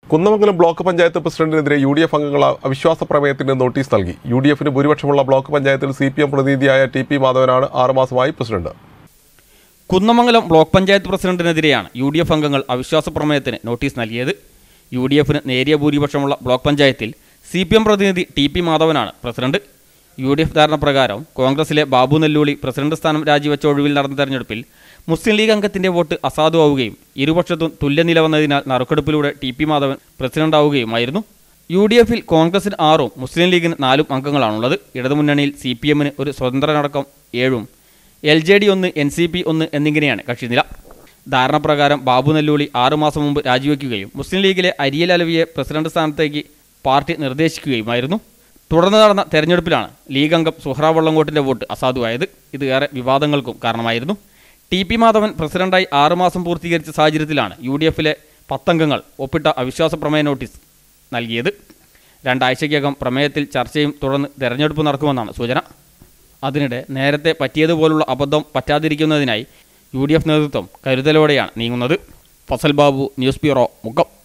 Kunnamangalam block panchayat പ്രസിഡന്റിനെതിരെ U D F അംഗങ്ങൾ അവിശ്വാസ പ്രമേയത്തിന് നോട്ടീസ് നൽകി യു ഡി എഫിന് ഭൂരിപക്ഷമുള്ള ബ്ലോക്ക് പഞ്ചായത്തിൽ സി പി എം പ്രതിനിധിയായ ടി പി മാധവനാണ് ആറുമാസമായി പ്രസിഡന്റ് കുന്നമംഗലം ബ്ലോക്ക് പഞ്ചായത്ത് പ്രസിഡന്റിനെതിരെയാണ് യു ഡി എഫ് അംഗങ്ങൾ അവിശ്വാസ പ്രമേയത്തിന് നോട്ടീസ് നൽകിയത് യു ഡി എഫിന് നേരിയ ഭൂരിപക്ഷമുള്ള ബ്ലോക്ക് പഞ്ചായത്തിൽ സി പി എം പ്രതിനിധി ടി പി മാധവനാണ് പ്രസിഡന്റ് യു ഡി എഫ് ധാരണ പ്രകാരം കോൺഗ്രസിലെ ബാബു നെല്ലൂളി പ്രസിഡന്റ് സ്ഥാനം രാജിവെച്ച ഒഴിവിൽ നടന്ന തെരഞ്ഞെടുപ്പിൽ മുസ്ലിം ലീഗ് അംഗത്തിന്റെ വോട്ട് അസാധുവാവുകയും ഇരുപക്ഷത്തും തുല്യനില വന്നതിനാൽ നറുക്കെടുപ്പിലൂടെ ടി പി മാധവൻ പ്രസിഡന്റാവുകയുമായിരുന്നു യു ഡി എഫിൽ കോൺഗ്രസിന് ആറും മുസ്ലിം ലീഗിന് നാലും അംഗങ്ങളാണുള്ളത് ഇടതുമുന്നണിയിൽ സി പി എമ്മിന് ഒരു സ്വതന്ത്രനടക്കം ഏഴും എൽ ജെ ഡി ഒന്ന് എൻ സി പി ഒന്ന് എന്നിങ്ങനെയാണ് കക്ഷിനില ധാരണ പ്രകാരം ബാബു നെല്ലൂളി ആറുമാസം മുമ്പ് രാജിവെക്കുകയും മുസ്ലിം ലീഗിലെ അരിയൽ അലവിയെ പ്രസിഡന്റ് സ്ഥാനത്തേക്ക് പാർട്ടി നിർദ്ദേശിക്കുകയുമായിരുന്നു തുടർന്ന് നടന്ന തെരഞ്ഞെടുപ്പിലാണ് ലീഗ് അംഗം സുഹ്ര വള്ളങ്കോട്ടിന്റെ വോട്ട് അസാധുവായത് ഇത് ഏറെ വിവാദങ്ങൾക്കും കാരണമായിരുന്നു ടി പി മാധവൻ പ്രസിഡന്റായി ആറുമാസം പൂർത്തീകരിച്ച സാഹചര്യത്തിലാണ് യു ഡി എഫിലെ പത്തംഗങ്ങൾ ഒപ്പിട്ട അവിശ്വാസ പ്രമേയ നോട്ടീസ് നൽകിയത് രണ്ടാഴ്ചയ്ക്കകം പ്രമേയത്തിൽ ചർച്ചയും തുടർന്ന് തെരഞ്ഞെടുപ്പ് നടക്കുമെന്നാണ് സൂചന അതിനിടെ നേരത്തെ പറ്റിയതുപോലുള്ള അബദ്ധം പറ്റാതിരിക്കുന്നതിനായി യു ഡി എഫ് നേതൃത്വം കരുതലോടെയാണ് നീങ്ങുന്നത് ഫസൽ ബാബു ന്യൂസ് ബ്യൂറോ മുക്കം